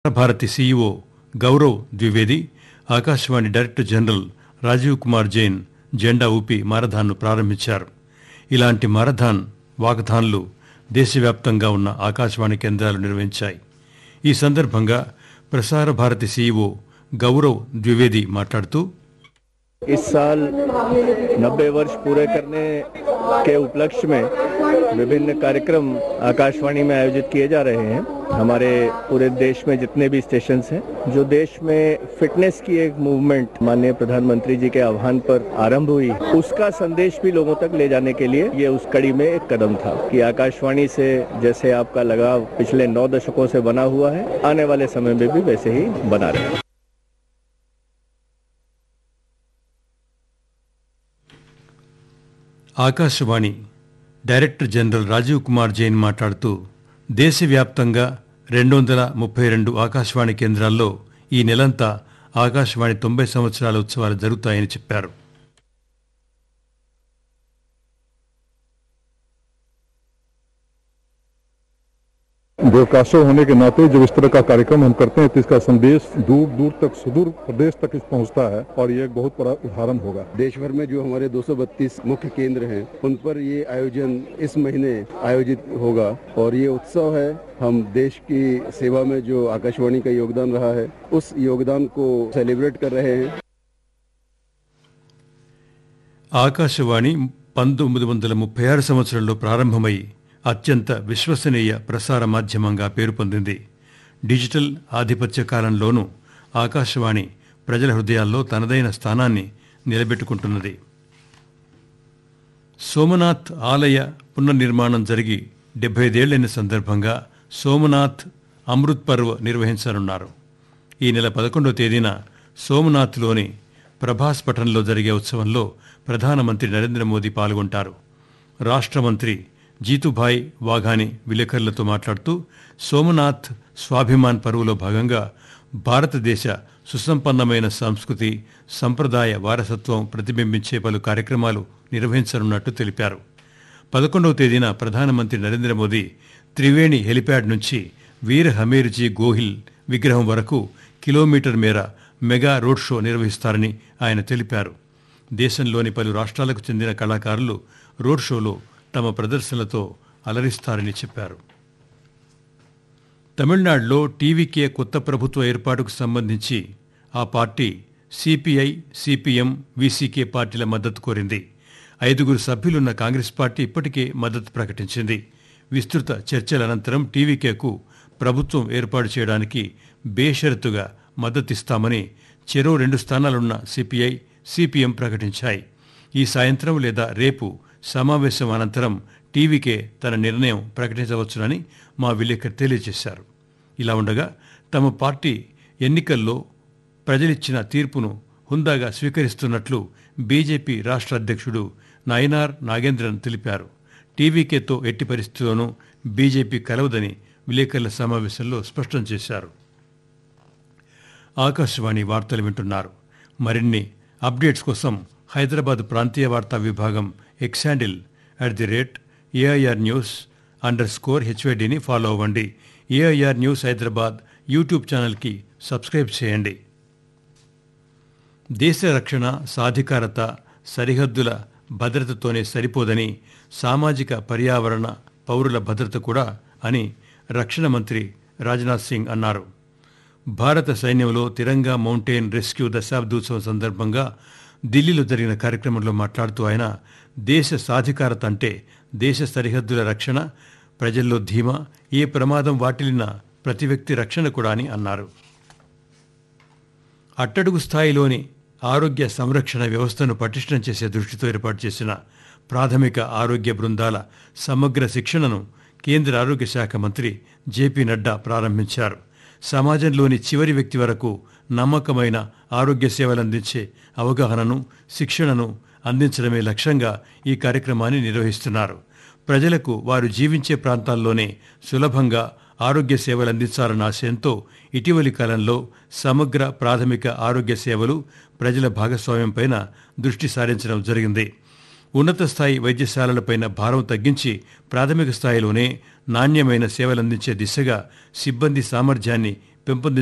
Bharati CEO Gaurav Dwivedi Akashvani director general Rajiv Kumar Jain జెండా ఊపి మారథాన్ను ప్రారంభించారు ఇలాంటి మారథాన్ వాకథాన్లు దేశవ్యాప్తంగా ఉన్న ఆకాశవాణి కేంద్రాలు నిర్వహించాయి ఈ సందర్భంగా ప్రసార భారతి సీఈఓ గౌరవ్ ద్వివేది మాట్లాడుతూ इस साल 90 वर्ष पूरे करने के उपलक्ष्य में विभिन्न कार्यक्रम आकाशवाणी में आयोजित किए जा रहे हैं हमारे पूरे देश में जितने भी स्टेशन हैं जो देश में फिटनेस की एक मूवमेंट माननीय प्रधानमंत्री जी के आह्वान पर आरंभ हुई उसका संदेश भी लोगों तक ले जाने के लिए ये उस कड़ी में एक कदम था कि आकाशवाणी से जैसे आपका लगाव पिछले नौ दशकों से बना हुआ है आने वाले समय में भी वैसे ही बना रहे ఆకాశవాణి డైరెక్టర్ జనరల్ రాజీవ్ కుమార్ జైన్ మాట్లాడుతూ దేశవ్యాప్తంగా రెండు వందల ముప్పై రెండు ఆకాశవాణి కేంద్రాల్లో ఈ నెలంతా ఆకాశవాణి తొంభై సంవత్సరాల ఉత్సవాలు జరుగుతాయని చెప్పారు ब्रॉडकास्टर होने के नाते जब इस तरह का कार्यक्रम हम करते हैं तो इसका संदेश दूर दूर तक सुदूर प्रदेश तक इस पहुंचता है और ये एक बहुत बड़ा उदाहरण होगा देश भर में जो हमारे 232 मुख्य केंद्र हैं उन पर ये आयोजन इस महीने आयोजित होगा और ये उत्सव है हम देश की सेवा में जो आकाशवाणी का योगदान रहा है उस योगदान को सेलिब्रेट कर रहे हैं ఆకాశవాణి పంతొమ్మిది వందల ముప్పై ఆరు సంవత్సరంలో ప్రారంభమై అత్యంత విశ్వసనీయ ప్రసార మాధ్యమంగా పేరు పొందింది డిజిటల్ ఆధిపత్య కాలంలోనూ ఆకాశవాణి ప్రజల హృదయాల్లో తనదైన స్థానాన్ని నిలబెట్టుకుంటున్నది సోమనాథ్ ఆలయ పునర్నిర్మాణం జరిగి డెబ్బైదేళ్లైన సందర్భంగా సోమనాథ్ అమృత్ పర్వ్ నిర్వహించనున్నారు ఈ నెల పదకొండవ తేదీన సోమనాథ్లోని ప్రభాస్ పట్టణంలో జరిగే ఉత్సవంలో ప్రధానమంత్రి నరేంద్ర మోదీ పాల్గొంటారు రాష్ట్ర మంత్రి జీతుభాయ్ వాఘాని విలేకరులతో మాట్లాడుతూ సోమనాథ్ స్వాభిమాన్ పరువులో భాగంగా భారతదేశ సుసంపన్నమైన సంస్కృతి సంప్రదాయ వారసత్వం ప్రతిబింబించే పలు కార్యక్రమాలు నిర్వహించనున్నట్టు తెలిపారు పదకొండవ తేదీన ప్రధానమంత్రి నరేంద్ర మోదీ త్రివేణి హెలిప్యాడ్ నుంచి వీర్ హమీర్జీ గోహిల్ విగ్రహం వరకు కిలోమీటర్ మేర మెగా రోడ్ షో నిర్వహిస్తారని ఆయన తెలిపారు దేశంలోని పలు రాష్ట్రాలకు చెందిన కళాకారులు రోడ్ షోలో తమ ప్రదర్శనలతో అలరిస్తారని చెప్పారు తమిళనాడులో టీవీకే కొత్త ప్రభుత్వ ఏర్పాటుకు సంబంధించి ఆ పార్టీ సిపిఐ సిపిఎం వీసీకే పార్టీల మద్దతు కోరింది ఐదుగురు సభ్యులున్న కాంగ్రెస్ పార్టీ ఇప్పటికే మద్దతు ప్రకటించింది విస్తృత చర్చల అనంతరం టీవీకేకు ప్రభుత్వం ఏర్పాటు చేయడానికి బేషరతుగా మద్దతిస్తామని చెరో రెండు స్థానాలున్న సిపిఐ సిపిఎం ప్రకటించాయి ఈ సాయంత్రం లేదా రేపు సమావేశం అనంతరం టీవీకే తన నిర్ణయం ప్రకటించవచ్చునని మా విలేకరు తెలియజేశారు ఇలా ఉండగా తమ పార్టీ ఎన్నికల్లో ప్రజలిచ్చిన తీర్పును హుందాగా స్వీకరిస్తున్నట్లు బీజేపీ రాష్ట్ర అధ్యక్షుడు నయనార్ నాగేంద్రన్ తెలిపారు టీవీకేతో ఎట్టి పరిస్థితుల్లోనూ బీజేపీ కలవదని విలేకరుల సమావేశంలో స్పష్టం చేశారు ఆకాశవాణి వార్తలు వింటున్నారు మరిన్ని అప్డేట్స్ కోసం హైదరాబాద్ ప్రాంతీయ వార్తా విభాగం X handle at the rate AIR news underscore స్కోర్ హెచ్వైడిని ఫాలో అవ్వండి ఏఐఆర్ న్యూస్ హైదరాబాద్ యూట్యూబ్ ఛానల్కి సబ్స్క్రైబ్ చేయండి దేశ రక్షణ సాధికారత సరిహద్దుల భద్రతతోనే సరిపోదని సామాజిక పర్యావరణ పౌరుల భద్రత కూడా అని రక్షణ మంత్రి రాజ్నాథ్ సింగ్ అన్నారు భారత సైన్యంలో తిరంగా మౌంటైన్ రెస్క్యూ దశాబ్దోత్సవం సందర్భంగా ఢిల్లీలో జరిగిన కార్యక్రమంలో మాట్లాడుతూ ఆయన దేశ సాధికారత అంటే దేశ సరిహద్దుల రక్షణ ప్రజల్లో ధీమా ఏ ప్రమాదం వాటిల్లిన ప్రతి వ్యక్తి రక్షణ కూడా అని అన్నారు అట్టడుగు స్థాయిలోని ఆరోగ్య సంరక్షణ వ్యవస్థను పటిష్టం చేసే దృష్టితో ఏర్పాటు చేసిన ప్రాథమిక ఆరోగ్య బృందాల సమగ్ర శిక్షణను కేంద్ర ఆరోగ్య శాఖ మంత్రి జేపీ నడ్డా ప్రారంభించారు సమాజంలోని చివరి వ్యక్తి వరకు నమ్మకమైన ఆరోగ్య సేవలు అందించే అవగాహనను శిక్షణను అందించడమే లక్ష్యంగా ఈ కార్యక్రమాన్ని నిర్వహిస్తున్నారు ప్రజలకు వారు జీవించే ప్రాంతాల్లోనే సులభంగా ఆరోగ్య సేవలు అందించాలన్న ఆశయంతో ఇటీవలి కాలంలో సమగ్ర ప్రాథమిక ఆరోగ్య సేవలు ప్రజల భాగస్వామ్యంపైన దృష్టి సారించడం జరిగింది ఉన్నత స్థాయి వైద్యశాలలపైన భారం తగ్గించి ప్రాథమిక స్థాయిలోనే నాణ్యమైన సేవలందించే దిశగా సిబ్బంది సామర్థ్యాన్ని పెంపొంది